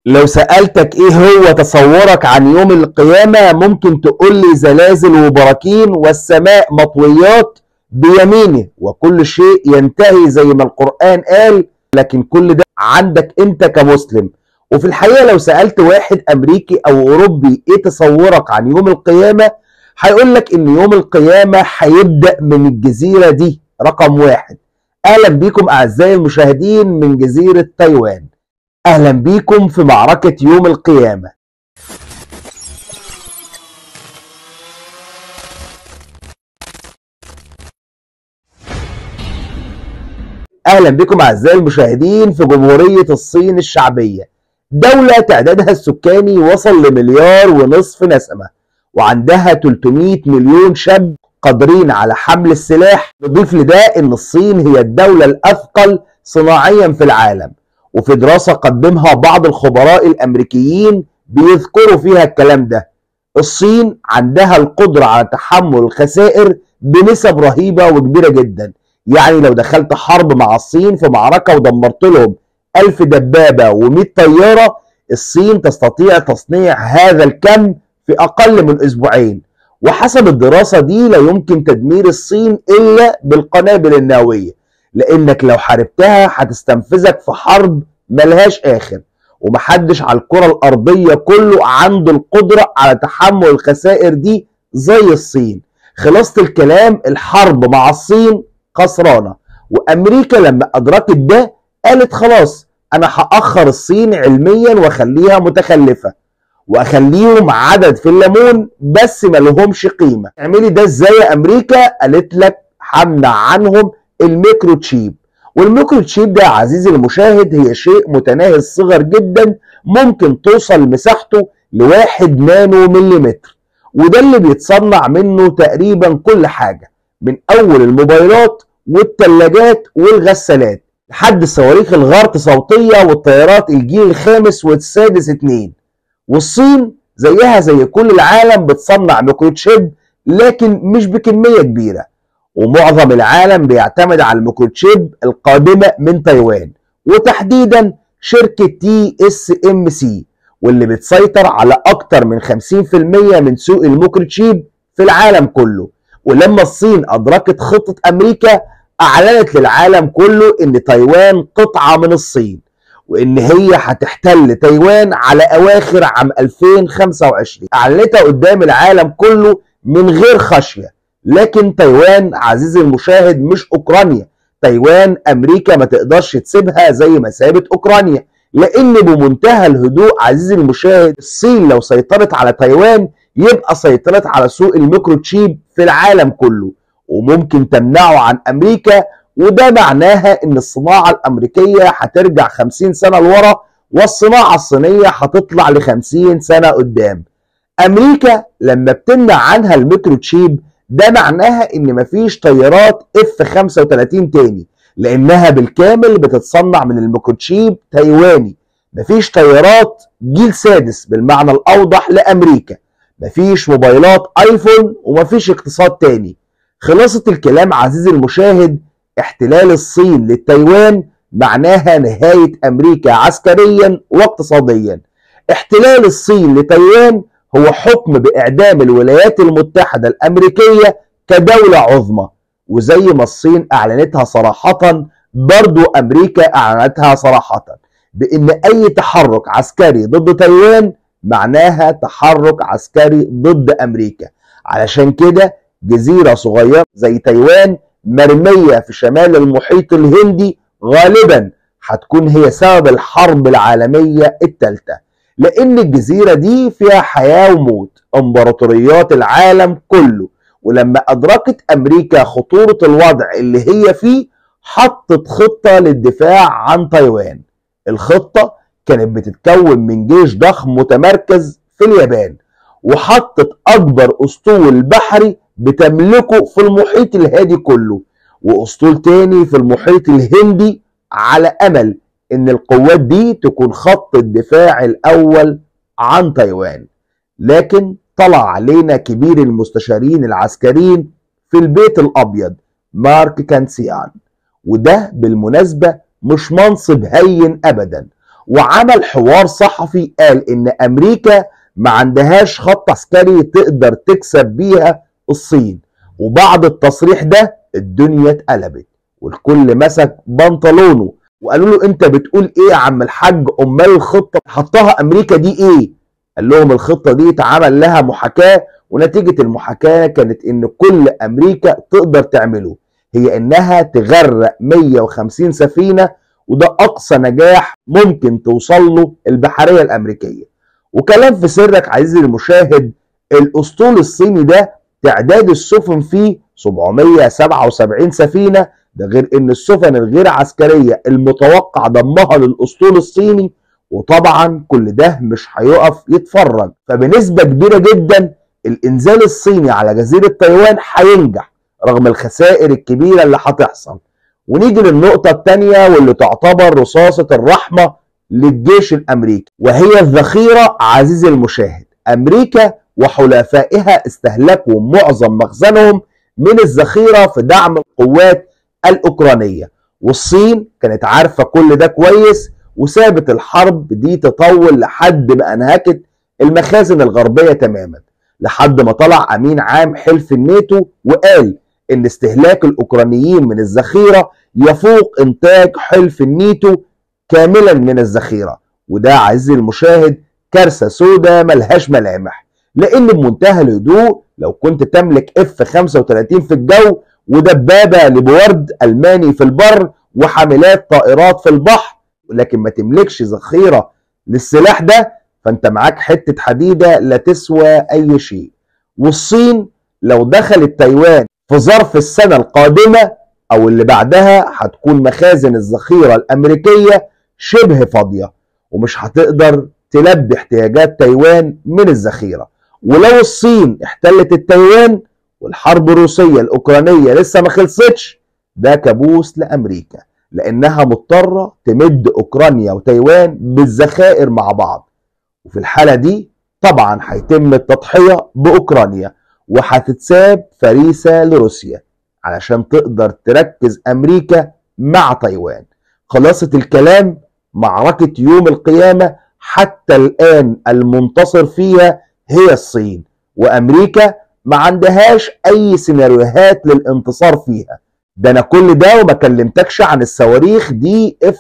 لو سألتك ايه هو تصورك عن يوم القيامة ممكن تقول لي زلازل وبراكين والسماء مطويات بيمينه وكل شيء ينتهي زي ما القرآن قال لكن كل ده عندك انت كمسلم وفي الحقيقة لو سألت واحد أمريكي أو أوروبي إيه تصورك عن يوم القيامة هيقول لك إن يوم القيامة هيبدأ من الجزيرة دي رقم واحد أهلا بيكم أعزائي المشاهدين من جزيرة تايوان أهلا بيكم في معركة يوم القيامة أهلا بكم أعزائي المشاهدين في جمهورية الصين الشعبية دولة تعدادها السكاني وصل لمليار ونصف نسمة وعندها 300 مليون شاب قادرين على حمل السلاح نضيف لده ان الصين هي الدولة الاثقل صناعيا في العالم وفي دراسة قدمها بعض الخبراء الامريكيين بيذكروا فيها الكلام ده الصين عندها القدرة على تحمل الخسائر بنسب رهيبة وكبيرة جدا يعني لو دخلت حرب مع الصين في معركة ودمرت لهم ألف دبابة و100 طيارة الصين تستطيع تصنيع هذا الكم في أقل من أسبوعين وحسب الدراسة دي لا يمكن تدمير الصين إلا بالقنابل النووية لأنك لو حاربتها هتستنفذك في حرب ملهاش آخر ومحدش على الكرة الأرضية كله عنده القدرة على تحمل الخسائر دي زي الصين خلاصة الكلام الحرب مع الصين خسرانة وأمريكا لما أدركت ده قالت خلاص أنا هأخر الصين علميا وأخليها متخلفة واخليهم عدد في الليمون بس ما لهمش قيمه اعملي ده ازاي يا امريكا قالت لك همنع عنهم الميكرو تشيب والميكرو تشيب ده يا عزيزي المشاهد هي شيء متناهي الصغر جدا ممكن توصل مساحته لواحد نانو مليمتر وده اللي بيتصنع منه تقريبا كل حاجه من اول الموبايلات والثلاجات والغسالات لحد الصواريخ الغارة صوتية والطيارات الجيل الخامس والسادس اتنين والصين زيها زي كل العالم بتصنع ميكروتشيب لكن مش بكمية كبيرة ومعظم العالم بيعتمد على الميكروتشيب القادمة من تايوان وتحديدا شركة تي اس ام سي واللي بتسيطر على أكتر من 50% من سوق الميكروتشيب في العالم كله ولما الصين أدركت خطة أمريكا أعلنت للعالم كله إن تايوان قطعة من الصين وان هي هتحتل تايوان على اواخر عام 2025 اعلنتها قدام العالم كله من غير خشيه لكن تايوان عزيزي المشاهد مش اوكرانيا تايوان امريكا ما تقدرش تسيبها زي ما سابت اوكرانيا لان بمنتهى الهدوء عزيزي المشاهد الصين لو سيطرت على تايوان يبقى سيطرت على سوق الميكروتشيب في العالم كله وممكن تمنعه عن امريكا وده معناها ان الصناعة الامريكية هترجع 50 سنة لورا والصناعة الصينية هتطلع ل 50 سنة قدام امريكا لما بتمنع عنها الميكروتشيب ده معناها ان مفيش طيارات اف 35 تاني لانها بالكامل بتتصنع من الميكروتشيب تايواني مفيش طيارات جيل سادس بالمعنى الاوضح لامريكا مفيش موبايلات ايفون ومفيش اقتصاد تاني خلاصة الكلام عزيزي المشاهد احتلال الصين لتايوان معناها نهاية أمريكا عسكريا واقتصاديا احتلال الصين لتايوان هو حكم بإعدام الولايات المتحدة الأمريكية كدولة عظمى وزي ما الصين أعلنتها صراحة برضو أمريكا أعلنتها صراحة بأن أي تحرك عسكري ضد تايوان معناها تحرك عسكري ضد أمريكا علشان كده جزيرة صغيرة زي تايوان مرمية في شمال المحيط الهندي غالبا هتكون هي سبب الحرب العالمية الثالثة لأن الجزيرة دي فيها حياة وموت امبراطوريات العالم كله ولما أدركت أمريكا خطورة الوضع اللي هي فيه حطت خطة للدفاع عن تايوان الخطة كانت بتتكون من جيش ضخم متمركز في اليابان وحطت أكبر أسطول بحري بتملكه في المحيط الهادي كله واسطول تاني في المحيط الهندي على امل ان القوات دي تكون خط الدفاع الاول عن تايوان لكن طلع علينا كبير المستشارين العسكريين في البيت الابيض مارك كانسيان وده بالمناسبة مش منصب هين ابدا وعمل حوار صحفي قال ان امريكا ما عندهاش خط عسكري تقدر تكسب بيها الصين وبعد التصريح ده الدنيا اتقلبت والكل مسك بنطلونه وقالوا له انت بتقول ايه يا عم الحاج امال الخطه حطها امريكا دي ايه قال لهم الخطه دي اتعمل لها محاكاه ونتيجه المحاكاه كانت ان كل امريكا تقدر تعمله هي انها تغرق 150 سفينه وده اقصى نجاح ممكن توصل له البحريه الامريكيه وكلام في سرك عزيزي المشاهد الاسطول الصيني ده تعداد السفن فيه 777 سفينه ده غير ان السفن الغير عسكريه المتوقع ضمها للاسطول الصيني وطبعا كل ده مش هيقف يتفرج فبنسبه كبيره جدا الانزال الصيني على جزيره تايوان هينجح رغم الخسائر الكبيره اللي هتحصل ونيجي للنقطه الثانيه واللي تعتبر رصاصه الرحمه للجيش الامريكي وهي الذخيره عزيزي المشاهد امريكا وحلفائها استهلكوا معظم مخزنهم من الذخيره في دعم القوات الاوكرانيه والصين كانت عارفه كل ده كويس وسابت الحرب دي تطول لحد ما انهكت المخازن الغربيه تماما لحد ما طلع امين عام حلف الناتو وقال ان استهلاك الاوكرانيين من الذخيره يفوق انتاج حلف الناتو كاملا من الذخيره وده عزيزي المشاهد كارثه سوداء ملهاش ملامح لان بمنتهى الهدوء لو كنت تملك اف 35 في الجو ودبابه لبورد الماني في البر وحاملات طائرات في البحر لكن ما تملكش ذخيره للسلاح ده فانت معاك حته حديده لا تسوى اي شيء والصين لو دخلت تايوان في ظرف السنه القادمه او اللي بعدها هتكون مخازن الذخيره الامريكيه شبه فاضيه ومش هتقدر تلبي احتياجات تايوان من الذخيره ولو الصين احتلت التايوان والحرب الروسيه الاوكرانيه لسه ما خلصتش ده كابوس لامريكا لانها مضطره تمد اوكرانيا وتايوان بالذخائر مع بعض وفي الحاله دي طبعا هيتم التضحيه باوكرانيا وهتتساب فريسه لروسيا علشان تقدر تركز امريكا مع تايوان خلاصه الكلام معركه يوم القيامه حتى الان المنتصر فيها هي الصين وامريكا ما عندهاش اي سيناريوهات للانتصار فيها ده انا كل ده وما كلمتكش عن الصواريخ دي اف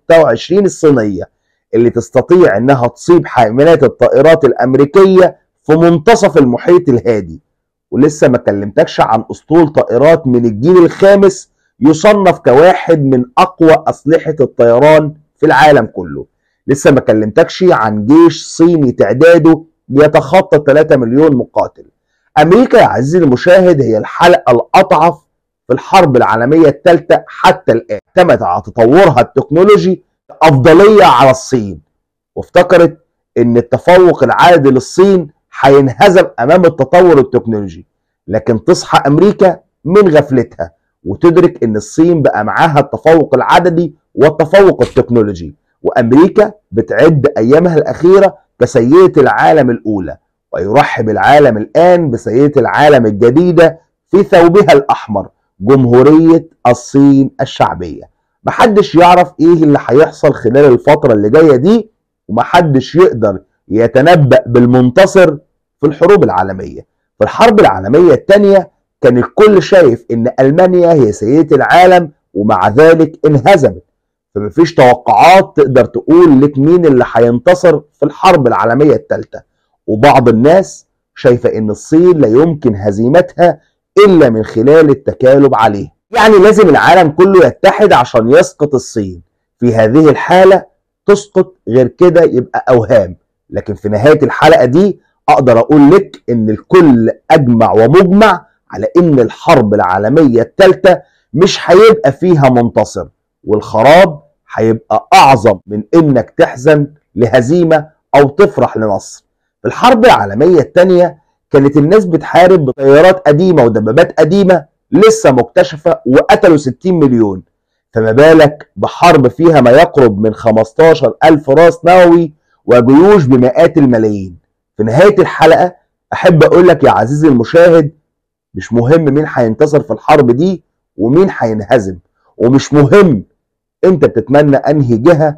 26 الصينيه اللي تستطيع انها تصيب حاملات الطائرات الامريكيه في منتصف المحيط الهادي ولسه ما كلمتكش عن اسطول طائرات من الجيل الخامس يصنف كواحد من اقوى اسلحه الطيران في العالم كله لسه ما كلمتكش عن جيش صيني تعداده بيتخطى 3 مليون مقاتل امريكا يا عزيزي المشاهد هي الحلقه الاضعف في الحرب العالميه الثالثه حتى الان اعتمد على تطورها التكنولوجي افضليه على الصين وافتكرت ان التفوق العادي للصين هينهزم امام التطور التكنولوجي لكن تصحى امريكا من غفلتها وتدرك ان الصين بقى معاها التفوق العددي والتفوق التكنولوجي وامريكا بتعد ايامها الاخيره كسيده العالم الاولى ويرحب العالم الان بسيده العالم الجديده في ثوبها الاحمر جمهوريه الصين الشعبيه محدش يعرف ايه اللي هيحصل خلال الفتره اللي جايه دي ومحدش يقدر يتنبأ بالمنتصر في الحروب العالمية في الحرب العالمية الثانية كان الكل شايف ان المانيا هي سيدة العالم ومع ذلك انهزمت فمفيش توقعات تقدر تقول لك مين اللي هينتصر في الحرب العالمية الثالثة وبعض الناس شايفة ان الصين لا يمكن هزيمتها الا من خلال التكالب عليه يعني لازم العالم كله يتحد عشان يسقط الصين في هذه الحالة تسقط غير كده يبقى اوهام لكن في نهايه الحلقه دي اقدر اقول لك ان الكل اجمع ومجمع على ان الحرب العالميه الثالثه مش هيبقى فيها منتصر والخراب هيبقى اعظم من انك تحزن لهزيمه او تفرح لنصر في الحرب العالميه الثانيه كانت الناس بتحارب بطيارات قديمه ودبابات قديمه لسه مكتشفه وقتلوا 60 مليون فما بالك بحرب فيها ما يقرب من 15 ألف راس نووي وجيوش بمئات الملايين في نهاية الحلقة أحب أقول لك يا عزيزي المشاهد مش مهم مين هينتصر في الحرب دي ومين هينهزم ومش مهم أنت بتتمنى أنهي جهة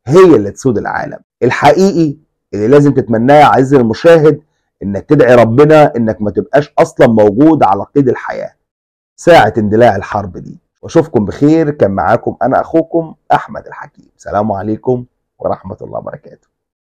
هي اللي تسود العالم الحقيقي اللي لازم تتمناه يا عزيزي المشاهد انك تدعي ربنا انك ما تبقاش اصلا موجود على قيد الحياه ساعه اندلاع الحرب دي واشوفكم بخير كان معاكم انا اخوكم احمد الحكيم سلام عليكم ورحمه الله وبركاته